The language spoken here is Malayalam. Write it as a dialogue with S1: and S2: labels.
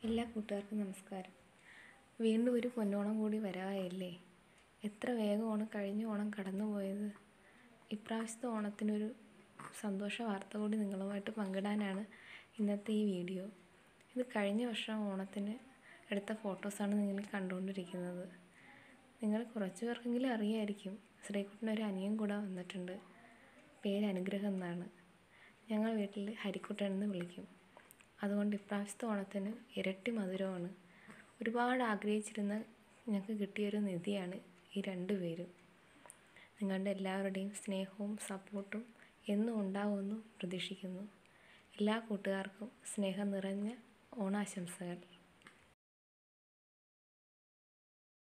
S1: എല്ലാ കൂട്ടുകാർക്കും നമസ്കാരം വീണ്ടും ഒരു പൊന്നോണം കൂടി വരാറായില്ലേ എത്ര വേഗം ഓണം കഴിഞ്ഞ ഓണം കടന്നു പോയത് ഇപ്രാവശ്യത്തെ ഓണത്തിനൊരു സന്തോഷ വാർത്ത കൂടി നിങ്ങളുമായിട്ട് പങ്കിടാനാണ് ഇന്നത്തെ ഈ വീഡിയോ ഇത് കഴിഞ്ഞ വർഷം ഓണത്തിന് എടുത്ത ഫോട്ടോസാണ് നിങ്ങൾ കണ്ടുകൊണ്ടിരിക്കുന്നത് നിങ്ങൾ കുറച്ച് പേർക്കെങ്കിലും അറിയായിരിക്കും ശ്രീകുട്ടന് ഒരു അനിയൻ കൂടെ വന്നിട്ടുണ്ട് പേര് അനുഗ്രഹം എന്നാണ് ഞങ്ങൾ വീട്ടിൽ ഹരിക്കുട്ടൻ എന്ന് വിളിക്കും അതുകൊണ്ട് ഇപ്രാവശ്യത്തെ ഓണത്തിന് ഇരട്ടി മധുരമാണ് ഒരുപാട് ആഗ്രഹിച്ചിരുന്ന ഞങ്ങൾക്ക് കിട്ടിയൊരു നിധിയാണ് ഈ രണ്ടു പേരും നിങ്ങളുടെ എല്ലാവരുടെയും സ്നേഹവും സപ്പോർട്ടും എന്നും ഉണ്ടാവുമെന്ന് പ്രതീക്ഷിക്കുന്നു എല്ലാ കൂട്ടുകാർക്കും സ്നേഹം നിറഞ്ഞ ഓണാശംസകൾ